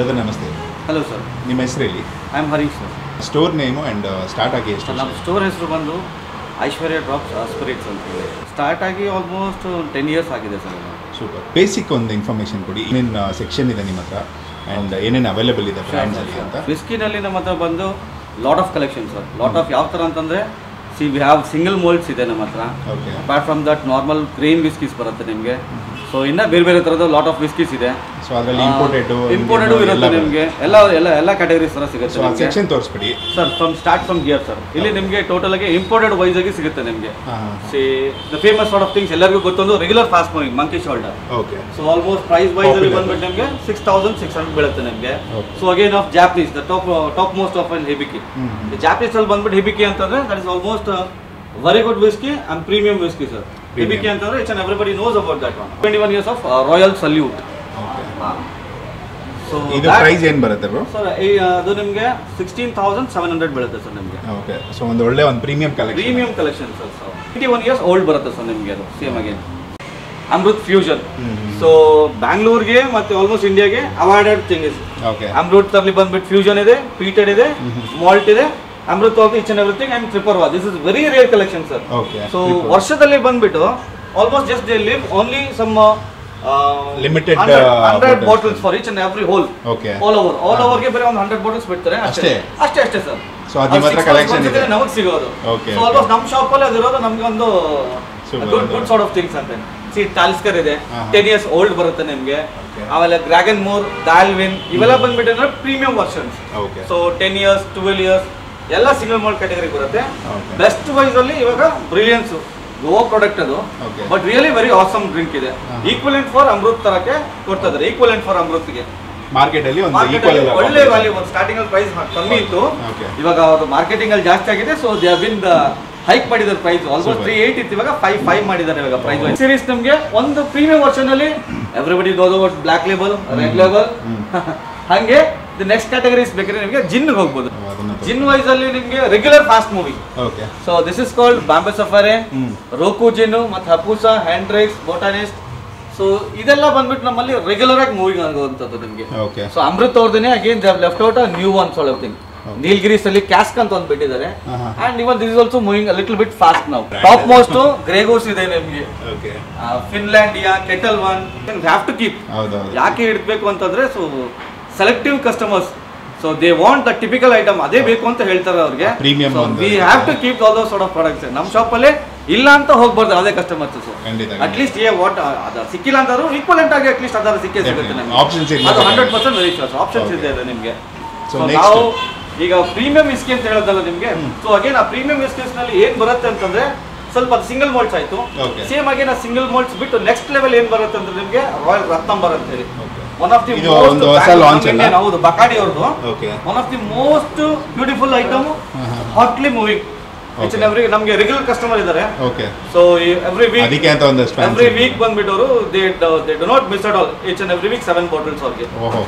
Sir ನಮಸ್ತೆ hello sir ನಿಮ್ಮ ಹೆಸರು ಹೇಳಿ I am Harish sir store name and start ಆಗಿ ಎಷ್ಟು ನಮ್ಮ ಸ್ಟೋರ್ ಹೆಸರು ಬಂದು ಐಶ್ವರ್ಯ ಡ್ರಾಪ್ಸ್ ಸ್ಪಿರಿಟ್ಸ್ ಅಂತ ಹೇಳಿ ಸ್ಟಾರ್ಟ್ ಆಗಿ ಆಲ್ಮೋಸ್ಟ್ ಟೆನ್ ಇಯರ್ಸ್ ಆಗಿದೆ ಸರ್ ಸೂಪರ್ ಬೇಸಿಕ್ ಒಂದು ಇನ್ಫಾರ್ಮೇಷನ್ ಕೊಡಿ ಏನೇನು ಸೆಕ್ಷನ್ ಇದೆ ನಿಮ್ಮ ಹತ್ರ ಆ್ಯಂಡ್ ಏನೇನು ಅವೈಲೇಬಲ್ ಇದೆ ಬ್ರ್ಯಾಂಡ್ಸಲ್ಲಿ ಅಂತ ವಿಸ್ಕಿನಲ್ಲಿ ನಮ್ಮ ಹತ್ರ ಬಂದು lot of collection sir lot of ಯಾವ ಥರ ಅಂತಂದರೆ see we have single malts ಇದೆ ನಮ್ಮ ಹತ್ರ okay apart from that normal grain whiskies ಬರುತ್ತೆ ನಿಮಗೆ ಸೊ ಇನ್ನು ಬೇರೆ ಬೇರೆ ಥರದ ಲಾಟ್ ಆಫ್ ವಿಸ್ಕೀಸ್ ಇದೆ ಸೊ ಅದರಲ್ಲಿ ಇಂಪೋರ್ಟೆಡ್ ಇಂಪೋರ್ಟೆಡ್ ಇರುತ್ತೆ ನಿಮಗೆ ಎಲ್ಲ ಎಲ್ಲ ಎಲ್ಲ ಕ್ಯಾಟಗರೀಸ್ ಥರ ಸೊ ಸಿಗುತ್ತೆ ಆ ನಿಮಗೆ ಸೆಕ್ಷನ್ ತೋರಿಸ್ಬಿಡಿ sir from start from gear sir ಇಲ್ಲಿ ನಿಮಗೆ ಟೋಟಲ್ ಆಗಿ ಇಂಪೋರ್ಟೆಡ್ ವೈಸ್ ಆಗಿ ಸಿಗುತ್ತೆ ನಿಮಗೆ ಹಾಂ ಹಾಂ see the famous sort of things ಎಲ್ಲರಿಗೂ ಗೊತ್ತೊಂದು regular fast moving Monkey Shoulder okay so almost price wise ಅಲ್ಲಿ Popular. ಬಂದ್ಬಿಟ್ಟು ನಿಮಗೆ ಸಿಕ್ಸ್ ತೌಸಂಡ್ ಸಿಕ್ಸ್ ಹಂಡ್ರೆಡ್ ಬೀಳುತ್ತೆ ನಿಮಗೆ Okay. So again of Japanese the top top most of an Hibiki hmm. Japanese ಅಲ್ಲಿ ಬಂದ್ಬಿಟ್ಟು Hibiki ಅಂತಂದ್ರೆ that is almost very good whisky and premium whisky sir Premium. Hibiki ಅಂತಂದ್ರೆ it's and everybody knows about that one twenty one years of Royal Salute okay so ಇದು price ಏನು ಬರುತ್ತೆ bro sir ಅದು ನಿಮಗೆ sixteen thousand seven hundred ಬೀಳುತ್ತೆ sir ನಿಮಗೆ okay so ಒಂದು ಒಳ್ಳೆ ಒಂದು premium collection premium collection sir twenty one years old ಬರುತ್ತೆ ಸರ್ ನಿಮಗೆ ಅದು same again Amrut Fusion so ಬ್ಯಾಂಗ್ಳೂರ್ಗೆ ಮತ್ತೆ ಆಲ್ಮೋಸ್ಟ್ ಇಂಡಿಯಾಗೆ awarded thing is okay Amrut ಅಲ್ಲಿ ಬಂದ್ಬಿಟ್ಟು ಫ್ಯೂಷನ್ ಇದೆ ಪೀಟೆಡ್ ಇದೆ ಮಾಲ್ಟ್ ಇದೆ Amrut of each and everything and Triparva this is very rare collection sir okay so ವರ್ಷದಲ್ಲಿ ಬಂದ್ಬಿಟ್ಟು almost just they live only some Limited, uh, hundred bottles. Bottles for each and every whole okay all over all ಹಾ. ಓವರ್ಗೆ ಬರೀ ಒಂದು hundred bottles ಬಿಡ್ತಾರೆ ಅಷ್ಟೇ? ಅಷ್ಟೇ ಅಷ್ಟೇ ಸರ್ ಸೊ ಅದು ನಿಮ್ಮ ಹತ್ರ ಕಲೆಕ್ಷನ್ ಇದೆ ನಮಗೆ ಸಿಗೋದು Okay, ಸೊ okay. ಆಲ್ಮೋಸ್ಟ್ ನಮ್ಮ ಶಾಪ್ ಅಲ್ಲಿ ಅದಿರೋದು ನಮ್ಗೆ ಒಂದು Super. Good good sort of things ಅಂತ ಸಿ ಟಾಲ್ಸ್ಕರ್ ಇದೆ ಹಾ, ಹಾ. ಟೆನ್ ಇಯರ್ಸ್ ಓಲ್ಡ್ ಬರುತ್ತೆ ನಿಮಗೆ Okay. ಆಮೇಲೆ ಡ್ರ್ಯಾಗನ್ ಮೋರ್ ಡಾಲ್ವಿನ್ ಇವೆಲ್ಲ ಬಂದ್ಬಿಟ್ಟು ಅಂದ್ರೆ premium versions okay so ten years twelve years ಎಲ್ಲ ಸಿಂಗಲ್ ಮಾಲ್ ಕ್ಯಾಟಗರಿ ಬರುತ್ತೆ Okay. ಬೆಸ್ಟ್ ವೈಸ್ ಅಲ್ಲಿ ಇವಾಗ ಬ್ರಿಲಿಯನ್ಸ್ ಗೋ ಪ್ರಾಡಕ್ಟ್ ಅದು Okay. But really very awesome drink ಇದೆ ಹಾ. ಈಕ್ವಲೆಂಟ್ ಫಾರ್ ಅಮೃತ್ ತರಕ್ಕೆ ಕೊಡ್ತಾ ಇದ್ದಾರೆ ಈಕ್ವಲೆಂಟ್ ಫಾರ್ ಅಮೃತ್ಗೆ ಮಾರ್ಕೆಟಲ್ಲಿ ಒಂದು ಮಾರ್ಕೆಟ್ ಈಕ್ವಲ್ ಅಲ್ಲಿ ಒಳ್ಳೆ ವ್ಯಾಲ್ಯೂ ಒಂದು ಸ್ಟಾರ್ಟಿಂಗ್ ಅಲ್ಲಿ ಪ್ರೈಸ್ ಕಮ್ಮಿ ಇತ್ತು Okay. ಇವಾಗ ಅವರು ಮಾರ್ಕೆಟಿಂಗ್ ಅಲ್ಲಿ ಜಾಸ್ತಿ ಆಗಿದೆ ಸೊ ದೇ ಬಿನ್ ಹೈಕ್ ಮಾಡಿದ್ದಾರೆ price almost Super. Three eight ಇತ್ತು ಇವಾಗ ಫೈವ್ ಫೈವ್ ಮಾಡಿದ್ದಾರೆ ಇವಾಗ ಪ್ರೈಸ್ ಸೀರೀಸ್ ನಮಗೆ ಒಂದು ಪ್ರೀಮಿಯಂ ವರ್ಷನ್ ಅಲ್ಲಿ everybody knows about Black Label Red Label ಹಂಗೆ ದಿ ನೆಕ್ಸ್ಟ್ ಕ್ಯಾಟಗರೀಸ್ ಬೇಕಾದ್ರೆ ನಿಮಗೆ ಜಿನ್ ಹೋಗ್ಬೋದು ಅದನ್ನ ಜಿನ್ ವೈಸ್ ಅಲ್ಲಿ ನಿಮಗೆ regular fast movie okay so this is called Bombay Sapphire hmm. Roku gin ಮತ್ತು ಹಪೂಸ ಹ್ಯಾಂಡ್ರೈಕ್ಸ್ ಬೋಟಾನಿಸ್ಟ್ ಸೊ ಇದೆಲ್ಲ ಬಂದ್ಬಿಟ್ಟು ನಮ್ಮಲ್ಲಿ ರೆಗ್ಯುಲರ್ ಆಗಿ ಮೂವಿಂಗ್ ಆಗುವಂಥದ್ದು ನಿಮಗೆ ಓಕೆ ಸೊ ಅಮೃತ್ ಅವ್ರದೇ again they left out new one ಸಾಲ್ ಥಿಂಗ್ Okay. ನೀಲ್ಗಿರೀಸ್ ಅಲ್ಲಿ ಕ್ಯಾಸ್ಕ್ ಅಂತ ಒಂದು ಬಿಟ್ಟಿದ್ದಾರೆ ಹಾ, ಹಾ. And even this is also moving little bit fast ನಾವು ಟಾಪ್ ಮೋಸ್ಟ್ ಗ್ರೇಗೋಸ್ ಇದೆ ನಿಮಗೆ okay Finlandia Ketel One have to keep ಹೌದೌದು ಯಾಕೆ ಇಡಬೇಕು ಅಂತಂದ್ರೆ so selective customers so they want the typical item ಅದೇ ಬೇಕು ಅಂತ ಹೇಳ್ತಾರೆ ಅವ್ರಿಗೆ Premium ಒಂದು. We have to keep all those sort of products ನಮ್ಮ ಶಾಪಲ್ಲಿ ಇಲ್ಲ ಅಂತ ಹೋಗ್ಬಾರ್ದು ಅದೇ ಕಸ್ಟಮರ್ಸ್ ಖಂಡಿತ ಅಟ್ಲೀಸ್ಟ್ ಏ ವಾಟ್ ಅದು ಸಿಕ್ಕಿಲ್ಲ ಅಂತಾರು ಈಕ್ವಲೆಂಟ್ ಆಗಿ ಅಟ್ಲೀಸ್ಟ್ ಅದರ ಸಿಕ್ಕೇ ಸಿಗುತ್ತೆ Definitely. ನಮಗೆ Options ಇರ್ಲಿ. ಅದು hundred percent very options Okay. ಇದೆ ಅದು ನಿಮಗೆ So ಸೊ next. ನಾವು ಈಗ ಪ್ರೀಮಿಯಂ ವಿಸ್ಕಿ ಅಂತ ಹೇಳೋದಲ್ಲ ನಿಮಗೆ ಸೊ ಅಗೇನ್ ಆ ಪ್ರೀಮಿಯಂ ವಿಸ್ಕೀಸ್ ನಲ್ಲಿ ಏನ್ ಬರುತ್ತೆ ಅಂತಂದ್ರೆ ಸ್ವಲ್ಪ ಅದು ಸಿಂಗಲ್ ಮಾಲ್ಟ್ಸ್ ಆಯ್ತು Okay. ಸೇಮ್ ಅಗೇನ್ ಆ ಸಿಂಗಲ್ ಮಾಲ್ಟ್ಸ್ ಬಿಟ್ಟು ನೆಕ್ಸ್ಟ್ ಲೆವೆಲ್ ಏನ್ ಬರುತ್ತೆ ಅಂದ್ರೆ ನಿಮಗೆ ರಾಯಲ್ ರತ್ನಂಬರ್ ಅಂತ ಹೇಳಿ Okay. ಒನ್ ಆಫ್ ದಿ ಇದು ಒಂದು ಹೊಸ launch ಅಲ್ಲ? ಹೌದು ಬಕಾಡಿ ಅವ್ರದ್ದು okay one of the most beautiful item ಹಾ, ಹಾ. Hotly moving it's Okay. Every ನಮಗೆ ರೆಗ್ಯುಲರ್ ಕಸ್ಟಮರ್ ಇದ್ದಾರೆ ಓಕೆ ಸೊ ಎವ್ರಿ ವೀಕ್ ಅದಕ್ಕೆ ಅಂತ ಒಂದು ಎವ್ರಿ ವೀಕ್ ಬಂದ್ಬಿಟ್ಟವರು they they do not miss at all each and every week seven bottles ಅವ್ರಿಗೆ ಓಹೋ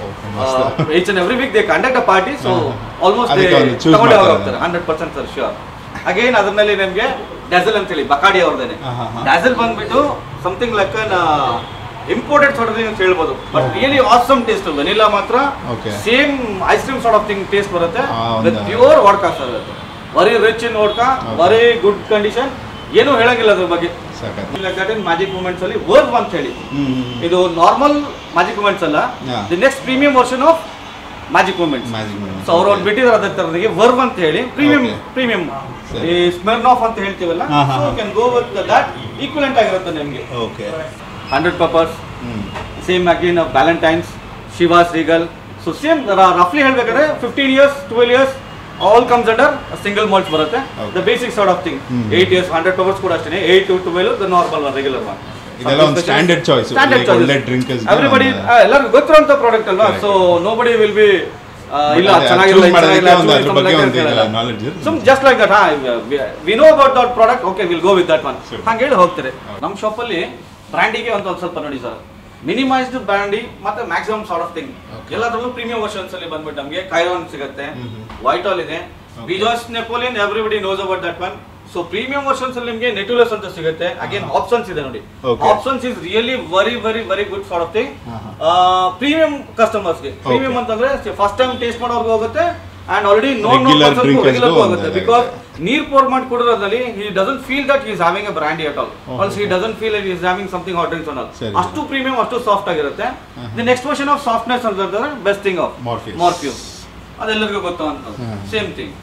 each and every week they conduct a party so ಹಾ, ಹಾ. ಆಲ್ಮೋಸ್ಟ್ ಅದಕ್ಕೆ ಒಂದು choose ತಗೊಂಡೇ ಮಾಡ್ತಾರೆ. ಹೋಗ್ತಾರೆ hundred percent sir sure again ಅದ್ರಲ್ಲಿ ನಿಮಗೆ ಡ್ಯಾಸಲ್ ಅಂತ ಹೇಳಿ ಬಕಾಡಿ ಅವ್ರದ್ದೇನೆ ಹಾ, ಹಾ, ಹಾ. ಡ್ಯಾಸಲ್ ಬಂದ್ಬಿಟ್ಟು something like an imported sort of ಅಂತ ಹೇಳ್ಬೋದು but Okay. Really awesome taste vanilla ಮಾತ್ರ Okay. Same ice cream sort of thing taste ಬರುತ್ತೆ ಆ, ವಿತ್ ಒಂದು- ಪ್ಯೂರ್ ವಾಡ್ಕಾ ಸರ್ ಅದು very rich in vodka Okay. Very good condition ಏನು ಹೇಳಂಗಿಲ್ಲ ಅದ್ರ ಬಗ್ಗೆ ಸಾಕತ್ ಮ್ಯಾಜಿಕ್ ಮೂಮೆಂಟ್ಸ್ ಅಲ್ಲಿ ವರ್ಕ್ ಅಂತ ಹೇಳಿ ಹ್ಮ್ ಇದು ನಾರ್ಮಲ್ ಮ್ಯಾಜಿಕ್ ಮೂಮೆಂಟ್ಸ್ ಅಲ್ಲ Yeah. The next premium version of Magic Moments magic so ಅವ್ರು ಒಂದು ಬಿಟ್ಟಿದ್ದಾರೆ ಅದೇ ತರದಿಗೆ ವರ್ವ್ ಅಂತ ಹೇಳಿ ಪ್ರೀಮಿಯಂ Okay. ಪ್ರೀಮಿಯಂ ಸರಿ. ಈ ಸ್ಮೆರ್ನ್ ಆಫ್ ಅಂತ ಹೇಳ್ತೀವಲ್ಲ ಹಾ, ಹಾ, ಸೊ ಹಾ. Can go with that equivalent ಆಗಿರುತ್ತೆ ನಿಮಗೆ okay Hundred Pipers hmm same again Ballantine's Chivas Regal so same ರಫ್ಲಿ ಹೇಳ್ಬೇಕಾದ್ರೆ fifteen years twelve years all comes under single malts ಬರುತ್ತೆ Okay. The basic sort of thing hmm. Eight years Hundred Pipers ಕೂಡ ಅಷ್ಟೇ eight to twelve the normal one regular one ಇದೆಲ್ಲ ಒಂದು standard choice standard ಒಳ್ಳೆ drinkers everybody ಎಲ್ಲರಿಗೂ ಗೊತ್ತಿರುವಂತ product ಅಲ್ವಾ Correct. So no ಬಡಿ ವಿಲ್ ಬಿ ಇಲ್ಲ ಅದೇ, ಚೆನ್ನಾಗಿಲ್ಲ choose ಇದು ಮಾಡೋದಕ್ಕೆ ಚೆನ್ನಾಗಿಲ್ಲ, ಒಂದು choose ಅದ್ರ ಬಗ್ಗೆ something ಒಂದು like that knowledge ಇರುತ್ತೆ. ಸುಮ್ ಜಸ್ಟ್ ಲೈಕ್ ದಟ್ ಹಾ we know about that product okay will go with that one Sure. ಹಂಗೆ ಹೇಳಿ ಹೋಗ್ತಾರೆ Okay. ನಮ್ಮ ಶಾಪಲ್ಲಿ ಬ್ರ್ಯಾಂಡಿಗೆ ಅಂತ ಒಂದು ಸ್ವಲ್ಪ ನೋಡಿ ಸರ್ ಮಿನಿಮೈಸ್ಡ್ ಬ್ರ್ಯಾಂಡಿ ಮತ್ತೆ maximum sort of thing Okay. ಎಲ್ಲದರಲ್ಲೂ ಪ್ರೀಮಿಯಂ ವರ್ಷನ್ಸ್ ಅಲ್ಲಿ ಬಂದ್ಬಿಟ್ಟು ನಮಗೆ ಕೈರಾನ್ ಸಿಗುತ್ತೆ ಹ್ಮ್ ಹ್ಮ್. ವೈಟ್ ಆಲ್ ಇದೆ Okay. ಬಿಜಾಸ್ Napoleon everybody knows about that one so premium versions ಅಲ್ಲಿ ನಿಮಗೆ ನೆಟುಲಸ್ ಅಂತ ಸಿಗುತ್ತೆ ಅಗೇನ್ ಆಪ್ಷನ್ಸ್ ಇದೆ ನೋಡಿ Okay. Options is really very very very good for of thing ಹಾ, ಪ್ರೀಮಿಯಂ ಕಸ್ಟಮರ್ಸ್ಗೆ ಪ್ರೀಮಿಯಂ ಅಂತಂದ್ರೆ ಫಸ್ಟ್ ಟೈಮ್ ಟೇಸ್ಟ್ ಮಾಡೋರ್ಗೂ ಹೋಗುತ್ತೆ ಅಂಡ್ ಆಲ್ರೆಡಿ ನೋಡ್ Regular drinkers ರೆಗ್ಯುಲರ್ ಗೂ ಆಗುತ್ತೆ ಒಂದು ಬಿಕಾಸ್ ನೀರ್ ಪೋರ್ ಮಾಡಿ ಕುಡಿರೋದ್ರಲ್ಲಿ he doesn't feel that is having a brandy at all also he doesn't feel it is having something hot drinks ಅನ್ನೋದು ಸರಿ. ಅಷ್ಟು ಪ್ರೀಮಿಯಂ ಅಷ್ಟು ಸಾಫ್ಟ್ ಆಗಿರುತ್ತೆ the next version of softness ಅಂತಂದ್ರೆ best thing of Morpheus. Morpheus ಅದೆಲ್ಲರಿಗೂ ಗೊತ್ತು ಅಂತ ಹ್ಮ್. ಸೇಮ್ ಥಿಂಗ್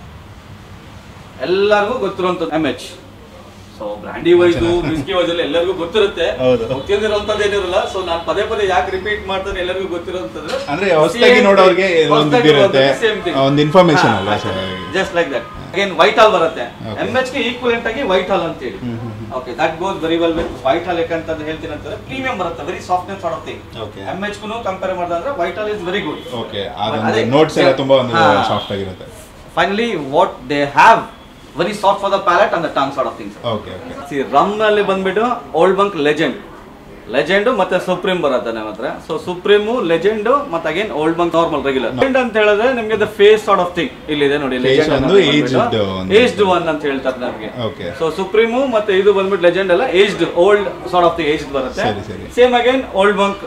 ಎಲ್ಲರಿಗೂ ಗೊತ್ತಿರುವಂತದ್ದು M H so brandy wise whisky wise ಅಲ್ಲಿ ಎಲ್ಲರಿಗೂ ಗೊತ್ತಿರುತ್ತೆ ಹೌದು. ಗೊತ್ತಿರೋಂಥದ್ದು ಏನಿರಲ್ಲ ಸೊ ನಾನು ಪದೇ ಪದೇ ಯಾಕೆ ರಿಪೀಟ್ ಮಾಡ್ತಾನೆ ಎಲ್ಲರಿಗೂ ಗೊತ್ತಿರೋಂಥದ್ದು ಅಂದ್ರೆ ಹೊಸದಾಗಿ ನೋಡೋರಿಗೆ ಒಂದು ಇದಿರುತ್ತೆ ಒಂದು ಇನ್ಫಾರ್ಮೇಶನ್ ಅಲ್ಲ sir just like that again White Hall ಬರುತ್ತೆ Okay. ಎಂ ಎಚ್ ಗೆ ಈಕ್ವಲೆಂಟ್ ಆಗಿ ವೈಟ್ ಹಾಲ್ ಅಂತ ಹೇಳಿ hmm, hmm, hmm. Okay that goes very well with White Hall ಯಾಕಂತ ಹೇಳ್ತೀನಿ ಅಂತಂದ್ರೆ ಪ್ರೀಮಿಯಂ ಬರುತ್ತೆ very softness of thing Okay. M H ಗೂ ಕಂಪೇರ್ ಮಾಡಿದ್ರೆ White Hall is very good okay ಅದೇ. ಅದೊಂದು ನೋಟ್ಸ್ ಎಲ್ಲ ತುಂಬಾ ಒಂದು ಹಾ. ಸಾಫ್ಟ್ ಆಗಿರುತ್ತೆ finally what they have very soft for the palate and the tongue sort of things okay okay see rum ನಲ್ಲಿ ಬಂದ್ಬಿಟ್ಟು ಓಲ್ಡ್ ಬಂಕ್ ಲೆಜೆಂಡ್ ಲೆಜೆಂಡ್ ಮತ್ತೆ ಸುಪ್ರೀಂ ಬರುತ್ತೆ ನಮ್ಮ ಹತ್ರ ಸೊ ಸುಪ್ರೀಮು ಲೆಜೆಂಡ್ ಮತ್ತೆ again Old Monk normal regular legend ಅಂತ ಹೇಳಿದ್ರೆ ನಿಮಗೆ the face sort of thing ಇಲ್ಲಿದೆ ನೋಡಿ Face ಒಂದು aged ಒಂದು. ಏಜ್ಡ್ ಒನ್ ಅಂತ ಹೇಳ್ತಾರೆ ನಮಗೆ ಓಕೆ ಸೊ ಸುಪ್ರೀಮು ಮತ್ತೆ ಇದು ಬಂದ್ಬಿಟ್ಟು ಲೆಜೆಂಡ್ ಎಲ್ಲ aged old sort of the aged ಬರುತ್ತೆ ಸರಿ, ಸರಿ. ಸೇಮ್ ಅಗೇನ್ ಓಲ್ಡ್ ಬಂಕ್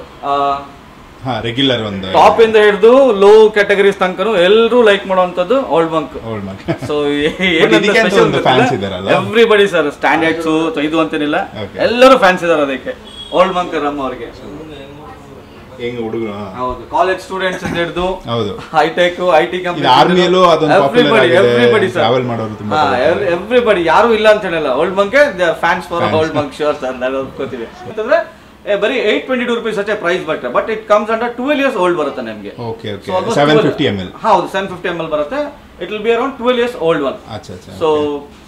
ಹಾ ರೆಗ್ಯುಲರ್ ಒಂದು ಟಾಪ್ ಇಂದ ಹಿಡಿದು ಲೋ ಕ್ಯಾಟಗರೀಸ್ ತನಕನು ಎಲ್ಲರೂ ಲೈಕ್ ಮಾಡುವಂತದ್ದು Old Monk Old Mark so ಇದಕ್ಕೆ ಅಂತ ಒಂದು fans ಇದಾರಲ್ಲ? ಎವ್ರಿಬಡಿ ಸರ್ ಸ್ಟ್ಯಾಂಡರ್ಡ್ಸ್ ಇದು ಅಂತೇನಿಲ್ಲ Okay. ಎಲ್ಲರೂ ಫ್ಯಾನ್ಸ್ ಇದಾರೆ ಅದಕ್ಕೆ ಓಲ್ಡ್ ಮಂಕ್ ರಮ್ ಅವ್ರಿಗೆ ಹೆಂಗ್ ಹುಡುಗರು ಹೌದು ಕಾಲೇಜ್ ಸ್ಟೂಡೆಂಟ್ಸ್ ಹಿಡಿದು ಹೌದು ಹೈಟೆಕ್ ಐ ಟಿ ಇದು ಆರ್ಮಿಯಲ್ಲೂ ಅದೊಂದು popular ಆಗಿದೆ. Travel ಮಾಡೋರು ತುಂಬಾ popular. ಎವ್ರಿಬಡಿ ಯಾರು ಇಲ್ಲ ಅಂತ ಹೇಳಲ್ಲ Old Monk fans for Fans. Old Monk sure sir ನಾವು ಒಪ್ಕೋತೀವಿ ಅಂತಂದ್ರೆ ಏ, ಬರೀ ಏಟ್ ಟ್ವೆಂಟಿ ಟೂ ರುಪೀಸ್ ಅಷ್ಟೇ ಪ್ರೈಸ್ ಬಟ್ಟೆ but it comes under twelve years old ಬರುತ್ತೆ ನಿಮಗೆ okay okay seven fifty M L ಹೌದು ಸೆವೆನ್ ಫಿಫ್ಟಿ ಎಮ್ ಎಲ್ ಬರುತ್ತೆ it will be around twelve years old one ಅಚ್ಚಾ ಅಚ್ಚಾ ಸೊ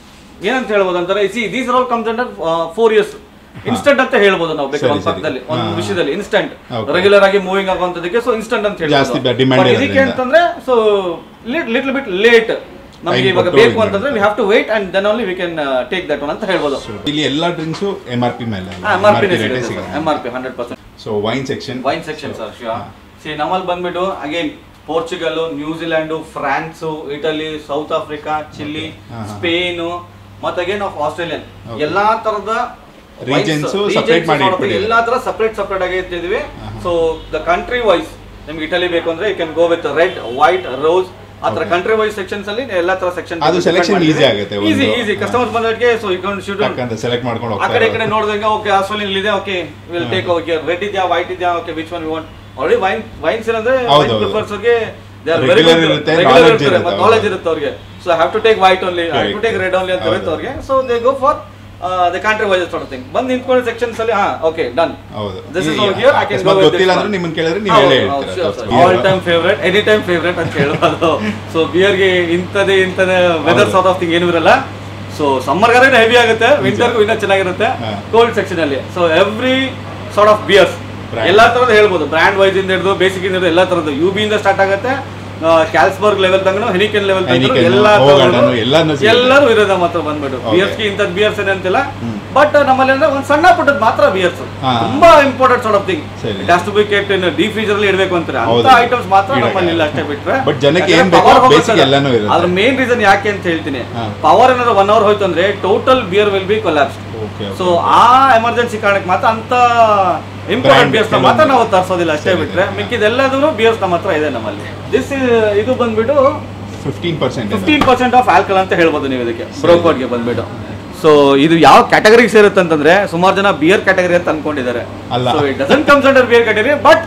ಏನಂತ ಹೇಳ್ಬೋದು ಅಂತಾರೆ see these are all comes under four years instant ಅಂತ ಹೇಳ್ಬೋದು ನಾವು ಬೇಕಾದ್ರೆ ಸರಿ, ಒಂದು ಸರಿ. ಪಕ್ಕದಲ್ಲಿ ಒಂದು ಹಾ. ವಿಷಯದಲ್ಲಿ ಇನ್ಸ್ಟಂಟ್ Okay. ರೆಗ್ಯುಲರ್ ಆಗಿ ಮೂವಿಂಗ್ ಆಗುವಂತದಕ್ಕೆ ಸೊ ಇನ್ಸ್ಟಂಟ್ ಅಂತ ಜಾಸ್ತಿ ಹೇಳ್ಬೋದು demand But ಇದಕ್ಕೆ ಇರೋದ್ರಿಂದ. ಅಂತಂದ್ರೆ ಸೊ ಲಿಟ್ಲ್ ಬಿಟ್ ಲೇಟ್ ನಮಗೆ Time ಇವಾಗ ಕೊಟ್ಟು ಬೇಕು ಇದು ಅಂತಂದ್ರೆ we have to wait and then only we can take that one ಅಂತ ಹೇಳ್ಬೋದು ಇಲ್ಲಿ ಎಲ್ಲಾ ಡ್ರಿಂಕ್ಸು ಎಮ್ ಆರ್ ಪಿ ಮೇಲೆ ಎಂ ಆರ್ ಪಿ ರೇಟೇ ಸಿಗುತ್ತೆ M R P hundred percent so wine section wine section sir see ನಮ್ಮಲ್ಲಿ ಬಂದ್ಬಿಟ್ಟು again Portugal New Zealand France Italy South Africa Chile ಹಾ, ಹಾ. ಸ್ಪೇನು ಮತ್ತೆ ಅಗೇನ್ ಆಫ್ ಆಸ್ಟ್ರೇಲಿಯನ್ Okay. ಎಲ್ಲಾ ತರದ Regions separate ಮಾಡಿ ಇಟ್ಬಿಟ್ಟಿದ್ದಾರೆ. ಎಲ್ಲಾ ತರ ಸಪರೇಟ್ ಸಪರೇಟ್ ಆಗಿ ಇಟ್ಟಿದೀವಿ ಹಾ, ಹಾ. ಸೊ ದ ಕಂಟ್ರಿ ವೈಸ್ ನಿಮ್ಗೆ ಇಟಲಿ ಬೇಕು ಅಂದ್ರೆ you can go with red white rose ಆ ತರ Okay. ಕಂಟ್ರಿ ವೈಸ್ ಸೆಕ್ಷನ್ಸ್ ಅಲ್ಲಿ ಎಲ್ಲಾ ತರ ಸೆಕ್ಷನ್ ಅದು selection easy ಆಗುತ್ತೆ ಈಸಿ ಒಂದು- ಈಸಿ ಕಸ್ಟಮರ್ಸ್ ಬಂದಕ್ಕೆ ಸೊ ಯು ಕ್ಯಾನ್ ಶೂಟ್ ಟಕ್ಕಂತ ಸೆಲೆಕ್ಟ್ ಮಾಡ್ಕೊಂಡು ಆ ಕಡೆ ಈ ಕಡೆ ಹೋಗ್ತಾರೆ ನೋಡಿದಂಗೆ ಓಕೆ ಆಸ್ಟ್ರೇಲಿಯನ್ ಇದೆ ಓಕೆ ವಿಲ್ ಹಾ. ಟೇಕ್ ಓಕೆ ರೆಡ್ ಇದೆಯಾ ವೈಟ್ ಇದೆಯಾ okay which one we want already wine wines ಏನಂದ್ರೆ ಹೌದು, ವೈನ್ ಹೌದು. ಪ್ರಿಫರ್ಸ್ ಗೆ they are very Regular good ಇರುತ್ತೆ, ರೆಗ್ಯುಲರ್ knowledge ಇರ್ತಾರೆ ಇರುತ್ತೆ, ನಾಲೆಜ್ ಹೌದು. ಇರುತ್ತೆ ಅವ್ರಿಗೆ so have to take white only have to Correct. Take red only ಅಂತ ಇರುತ್ತೆ ಹೌದು. ಅವ್ರಿಗೆ so they go for the country wise sort thing ಬಂದು ನಿಂತ್ಕೊಳ್ಳೋ ಸೆಕ್ಷನ್ಸ್ ಅಲ್ಲಿ ಹಾ ಓಕೆ ಡನ್ ಹೌದು This is ಈ- over here, I can ಅಕಸ್ಮಾತ್ go with ಗೊತ್ತಿಲ್ಲ this ಅಂದ್ರೆ one. ನಿಮ್ಮನ್ನ ಕೇಳಿದ್ರೆ ನೀವು ಹೇಳೇ ಹೇಳ್ತೀರಾ all time favourite any time favourite ಅಂತ ಹೇಳ್ಬೋದು ಸೊ ಬಿಯರ್ಗೆ ಇಂಥದೇ ಇಂಥದೇ ವೆದರ್ ಹೌದು. ಸಾರ್ಟ್ ಆಫ್ ಥಿಂಗ್ ಏನೂ ಇರಲ್ಲ ಸೊ ಸಮ್ಮರ್ಗಾದ್ರೆ ಹೆವಿ ಆಗುತ್ತೆ ವಿಂಟರ್ಗೂ ಇನ್ನೂ ಚೆನ್ನಾಗಿರುತ್ತೆ ಹಾ. ಕೋಲ್ಡ್ ಸೆಕ್ಷನ್ ಅಲ್ಲಿ so every sort of beers Brand. ಎಲ್ಲಾ ತರದ್ದು ಹೇಳ್ಬೋದು ಬ್ರ್ಯಾಂಡ್ ವೈಸ್ ಇಂದ ಹಿಡಿದು ಬೇಸಿಕ್ ಇಂದ ಹಿಡಿದು ಎಲ್ಲಾ ತರದ್ದು ಯು ಬಿ ಇಂದ ಸ್ಟಾರ್ಟ್ ಆಗುತ್ತೆ ಕ್ಯಾಲ್ಸ್ಬರ್ಗ್ ಲೆವೆಲ್ ತನಕ ಹೆನಿಕೆನ್ ಲೆವೆಲ್ ತನಕ Heineken, ಎಲ್ಲಾ Hoegaarden ತರದ್ದು ಎಲ್ಲಾನು ಸಿಗುತ್ತೆ. ಎಲ್ಲರೂ ಇರೋದು ನಮ್ಮ ಹತ್ರ ಬಂದ್ಬಿಟ್ಟು Okay. ಬಿಯರ್ಸ್ಗೆ ಇಂಥದ್ದು ಬಿಯರ್ಸ್ ಏನಂತಿಲ್ಲ ಹ್ಮ್. ಬಟ್ ನಮ್ಮಲ್ಲಿ ಅಂದ್ರೆ ಒಂದು ಸಣ್ಣ ಪುಟ್ಟದ್ ಮಾತ್ರ ಬಿಯರ್ಸ್ ಹಾ. ತುಂಬಾ ಇಂಪಾರ್ಟೆಂಟ್ ಸಾರ್ಟ್ ಆಫ್ ಥಿಂಗ್ ಸರಿ. It has to be kept in deep freezer ಅಲ್ಲಿ ಇಡಬೇಕು ಅಂತಾರೆ ಅಂತ ಹೌದು. ಐಟಮ್ಸ್ ಮಾತ್ರ ಇಡಕ್ಕೆ ನಮ್ಮಲ್ಲಿ ಇಲ್ಲ ಅಷ್ಟೇ ಬಿಟ್ರೆ But ಜನಕ್ಕೆ ಯಾಕಂದ್ರೆ ಏನ್ ಬೇಕೋ power ಹೋಗುತ್ತೆ basic ಅದು. ಎಲ್ಲಾನು ಇರುತ್ತೆ. ಅದ್ರ ಮೇನ್ ರೀಸನ್ ಯಾಕೆ ಅಂತ ಹೇಳ್ತೀನಿ ಹಾ. ಪವರ್ ಏನಾದ್ರು ಒನ್ ಅವರ್ ಹೋಯ್ತು ಅಂದ್ರೆ total beer will be collapse okay so ಆ ಎಮರ್ಜೆನ್ಸಿ ಕಾರಣಕ್ಕೆ ಮಾತ್ರ ಅಂತ ಇಂಪಾರ್ಟೆಂಟ್ Brand ಬಿಯರ್ಸ್ ಮಾತ್ರ ಕೆಲವೊಂದು. ನಾವು ತರಿಸೋದಿಲ್ಲ ಅಷ್ಟೇ ಸರಿ, ಬಿಟ್ರೆ ಸರಿ. ಮಿಕ್ಕಿದೆಲ್ಲದೂ ಬಿಯರ್ಸ್ ನಮ್ಮ ಹತ್ರ ಇದೆ ನಮ್ಮಲ್ಲಿ ದಿಸ್ ಇದು ಬಂದ್ಬಿಟ್ಟು fifteen percent fifteen percent of alcohol ಅಂತ ಹೇಳ್ಬೋದು ನೀವು ಇದಕ್ಕೆ ಬ್ರೋಕೋಡ್ಗೆ ಬಂದ್ಬಿಟ್ಟು ಸೊ ಇದು ಯಾವ ಕ್ಯಾಟಗರಿಗೆ ಸೇರುತ್ತೆ ಅಂತಂದ್ರೆ ಸುಮಾರು ಜನ ಬಿಯರ್ ಕ್ಯಾಟಗರಿ ಅಂತ ಅನ್ಕೊಂಡಿದ್ದಾರೆ ಅಲ್ಲ. So it doesn't comes under beer category but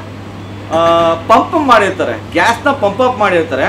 pump ಮಾಡಿರ್ತಾರೆ ಗ್ಯಾಸ್ ನ ಪಂಪ್ ಅಪ್ ಮಾಡಿರ್ತಾರೆ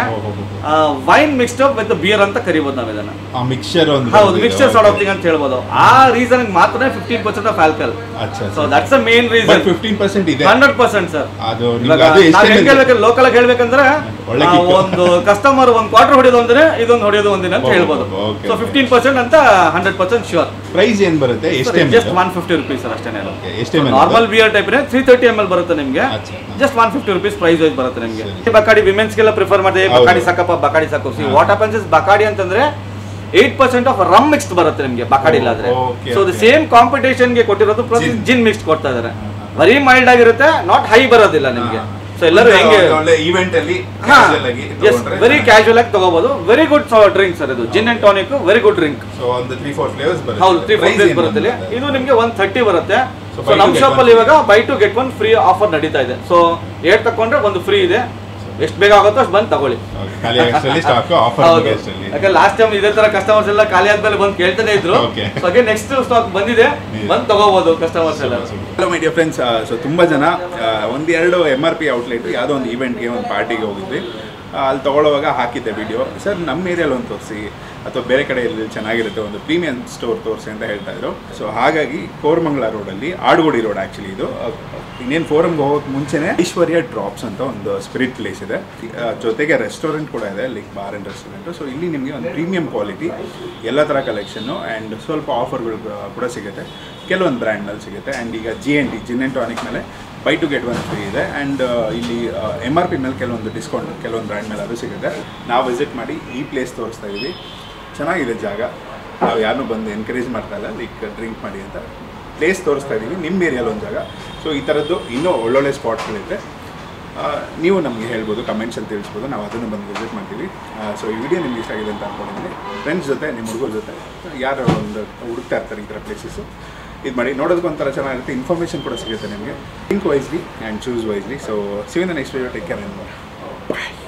wine mixed up with beer ಅಂತ ಕರಿಬೋದು ನಾವು ಇದನ್ನ ಆ ಮಿಕ್ಸ್ಚರ್ ಒಂದು ಹೌದು ಬಂದಿದೆ. ಮಿಕ್ಸ್ಚರ್ ಸಾರ್ಟ್ ಆಫ್ ಥಿಂಗ್ ಅಂತ ಹೇಳ್ಬೋದು ಆ ರೀಸನ್ ಮಾತ್ರ ಫಿಫ್ಟೀನ್ ಪರ್ಸೆಂಟ್ ಆಫ್ ಆಲ್ಕಲ್ ಅಚ್ಚಾ so that's the main but reason fifteen percent ಇದೆ ಹಂಡ್ರೆಡ್ ಪರ್ಸೆಂಟ್ ಸರ್ ಅದು ಇವಾಗ ನಿಮ್ಗೆ ಅದು ನಾವ್ ಹೆಂಗ್ ಎಷ್ಟೇ ಹೇಳ್ಬೇಕು ಲೋಕಲ್ ಆಗಿ ಹೇಳ್ಬೇಕಂದ್ರೆ ಒಳ್ಳೆ ಆ, kick. ಒಂದು ಕಸ್ಟಮರ್ ಒಂದ್ ಕ್ವಾರ್ಟರ್ ಹೊಡೆಯೋದು ಒಂದಿನ ಇದೊಂದು ಹೊಡೆಯೋದು ಒಂದಿನ ಅಂತ ಓ, ಹೇಳ್ಬೋದು okay, so okay. Fifteen percent ಅಂತ ಹಂಡ್ರೆಡ್ ಪರ್ಸೆಂಟ್ ಶೂರ್ ಪ್ರೈಸ್ ಏನ್ ಬರುತ್ತೆ ಎಷ್ಟು just one fifty rupees sir ಅಷ್ಟೇ Okay, ಎಷ್ಟು ml normal beer type three thirty M L ಬರುತ್ತೆ ನಿಮ್ಗೆ ಅಚ್ಚಾ. Just one fifty rupees price wise ಬರುತ್ತೆ ನಿಮ್ಗೆ ಸರಿ. ಬಕಾಡಿ ವಿಮೆನ್ಸ್ ಗೆಲ್ಲ ಪ್ರಿಫರ್ ಮಾಡಿದೆ ಹೌದು. ಬಕಾಡಿ ಸಾಕಪ್ಪ ಬಕಾಡಿ ಸಾಕು ಸಿ ಹಾ. ವಾಟ್ ಹ್ಯಾಪನ್ಸ್ ಇಸ್ ಬಕಾಡಿ ಅಂತಂದ್ರೆ eight percent of rum mixed ಬರುತ್ತೆ ನಿಮ್ಗೆ ಬಕಾಡಿ ಓ, ಇಲ್ಲಾದ್ರೆ okay, so the okay. Same competition ಗೆ ಕೊಟ್ಟಿರೋದು ಪ್ಲಸ್ Gin. ಜಿನ್ ಮಿಕ್ಸ್ಡ್ ಕೊಡ್ತಾ ಇದಾರೆ ವೆರಿ ಮೈಲ್ಡ್ ಆಗಿರುತ್ತೆ ನಾಟ್ ಹೈ ಬರೋದಿಲ್ಲ ನಿಮ್ಗೆ ಹಾ. ಸೊ ಎಲ್ಲರೂ ಹೆಂಗೆ ಒಂದು ಒಳ್ಳೆ ಈವೆಂಟ್ ಅಲ್ಲಿ casual ಆಗಿ ತಗೊಂಡ್ರೆ ವೆರಿ ಕ್ಯಾಶುವಲ್ ಆಗಿ ತಗೋಬಹುದು ವೆರಿ ಗುಡ್ ಡ್ರಿಂಕ್ ಸರ್ ಇದು gin and tonic very good drink so ಒಂದು ತ್ರೀ ಫೋರ್ ಫ್ಲೇವರ್ಸ್ ಬರುತ್ತೆ ಹೌದು ತ್ರೀ ಫೋರ್ Price ಡೇಸ್ ಏನು ಬರುತ್ತೆ ಇಲ್ಲಿ. ಬಂದಿದೆ? ಇದು ನಿಮಗೆ ಒನ್ ಥರ್ಟಿ ಬರುತ್ತೆ So, ಸೊ buy ನಮ್ಮ to get ಶಾಪ್ one ಅಲ್ಲಿ ಇವಾಗ buy two get one free offer ನಡೀತಾ ಇದೆ ಸೊ ಏಟ್ ತಕೊಂಡ್ರೆ ಒಂದು ಫ್ರೀ ಇದೆ ಎಷ್ಟು ಬೇಗ ಆಗುತ್ತೋ ಅಷ್ಟು ಬಂದು ತಗೊಳ್ಳಿ Okay, ಖಾಲಿ ಆಗಷ್ಟರಲ್ಲಿ ಸ್ಟಾಕ್ ಆಫರ್ ಹೌದು ಅಷ್ಟರಲ್ಲಿ ಯಾಕಂದ್ರೆ ಲಾಸ್ಟ್ ಟೈಮ್ ಇದೇ ತರ ಕಸ್ಟಮರ್ಸ್ ಎಲ್ಲ ಖಾಲಿ ಆದ್ಮೇಲೆ ಬಂದು ಕೇಳ್ತಾನೆ ಇದ್ರು Okay. ಸೊ ಹಾಗೆ ನೆಕ್ಸ್ಟ್ ಸ್ಟಾಕ್ ಬಂದಿದೆ ಇದೆ. ಬಂದು ತಗೋಬಹುದು ಕಸ್ಟಮರ್ಸ್ ಎಲ್ಲ hello my dear friends so ತುಂಬ ಜನ ಆ, ಒಂದೆರಡು ಎಮ್ ಆರ್ ಪಿ ಔಟ್ಲೆಟ್ ಯಾವುದೋ ಒಂದು ಈವೆಂಟ್ಗೆ ಒಂದು ಪಾರ್ಟಿಗೆ ಹೋಗಿದ್ವಿ ಆ, ಅಲ್ಲಿ ತೊಗೊಳ್ಳೋವಾಗ ಹಾಕಿದ್ದೆ ವಿಡಿಯೋ ಸರ್ ನಮ್ಮ ಏರಿಯಲ್ಲಿ ಒಂದು ತೋರಿಸಿ ಅಥವಾ ಬೇರೆ ಕಡೆ ಎಲ್ಲಿ ಚೆನ್ನಾಗಿರುತ್ತೆ ಒಂದು ಪ್ರೀಮಿಯಂ ಸ್ಟೋರ್ ತೋರಿಸಿ ಅಂತ ಹೇಳ್ತಾ ಇದ್ರು ಸೊ ಹಾಗಾಗಿ ಕೋರಮಂಗಲ ರೋಡಲ್ಲಿ ಆಡುಗೋಡಿ ರೋಡ್ ಆ್ಯಕ್ಚುಲಿ ಇದು ಆ, ಇನ್ನೇನು ಫೋರಮ್ಗೆ ಹೋಗೋಕೆ ಮುಂಚೆನೆ ಐಶ್ವರ್ಯ ಡ್ರಾಪ್ಸ್ ಅಂತ ಒಂದು ಸ್ಪಿರಿಟ್ ಪ್ಲೇಸ್ ಇದೆ ಆ, ಜೊತೆಗೆ ರೆಸ್ಟೋರೆಂಟ್ ಕೂಡ ಇದೆ like bar and restaurant so ಇಲ್ಲಿ ನಿಮಗೆ ಒಂದು ಪ್ರೀಮಿಯಂ ಕ್ವಾಲಿಟಿ ಎಲ್ಲ ಥರ ಕಲೆಕ್ಷನ್ನು ಆ್ಯಂಡ್ ಸ್ವಲ್ಪ ಆಫರ್ಗಳು ಕೂಡ ಸಿಗುತ್ತೆ ಕೆಲವೊಂದು ಬ್ರ್ಯಾಂಡ್ನಲ್ಲಿ ಸಿಗುತ್ತೆ ಆ್ಯಂಡ್ ಈಗ G N T gin and tonic ಮೇಲೆ buy two get one free ಇದೆ ಆ್ಯಂಡ್ ಇಲ್ಲಿ ಎಮ್ ಆರ್ ಪಿ ಮೇಲೆ ಕೆಲವೊಂದು ಡಿಸ್ಕೌಂಟ್ ಕೆಲವೊಂದು ಬ್ರ್ಯಾಂಡ್ ಮೇಲೆ ಅದು ಸಿಗುತ್ತೆ ನಾವು ವಿಸಿಟ್ ಮಾಡಿ ಈ ಪ್ಲೇಸ್ ತೋರಿಸ್ತಾ ಇದ್ದೀವಿ ಚೆನ್ನಾಗಿದೆ ಜಾಗ ನಾವು ಯಾರನ್ನೂ ಬಂದು ಎನ್ಕರೇಜ್ ಮಾಡ್ತಾ ಇಲ್ಲ ಲೈಕ್ ಡ್ರಿಂಕ್ ಮಾಡಿ ಅಂತ ಪ್ಲೇಸ್ ತೋರಿಸ್ತಾ ಇದ್ದೀವಿ ನಿಮ್ಮ ಏರಿಯಲ್ಲಿ ಒಂದು ಜಾಗ ಸೊ ಈ ಥರದ್ದು ಇನ್ನೂ ಒಳ್ಳೊಳ್ಳೆ ಸ್ಪಾಟ್ಗಳಿದೆ ಆ, ನೀವು ನಮಗೆ ಹೇಳ್ಬೋದು ಕಮೆಂಟ್ಸಲ್ಲಿ ತಿಳಿಸ್ಬೋದು ನಾವು ಅದನ್ನು ಬಂದು ವಿಸಿಟ್ ಮಾಡ್ತೀವಿ ಸೊ ಈ ವಿಡಿಯೋ ನಿಮ್ಗೆ ಇಷ್ಟ ಆಗಿದೆ ಅಂತ ಅನ್ಕೊಂಡಿದ್ದೀನಿ ಫ್ರೆಂಡ್ಸ್ ಜೊತೆ ನಿಮ್ಮ ಹುಡುಗರ ಜೊತೆ ಯಾರು ಒಂದು ಹುಡುಕ್ತಾ ಇರ್ತಾರೆ ಈ ಥರ ಪ್ಲೇಸಸ್ಸು ಇದು ಮಾಡಿ ನೋಡೋದಕ್ಕೆ ಒಂಥರ ಚೆನ್ನಾಗಿರುತ್ತೆ ಇನ್ಫಾರ್ಮೇಷನ್ ಕೂಡ ಸಿಗುತ್ತೆ ನಿಮಗೆ think wisely and choose wisely so see you in the next video take care bye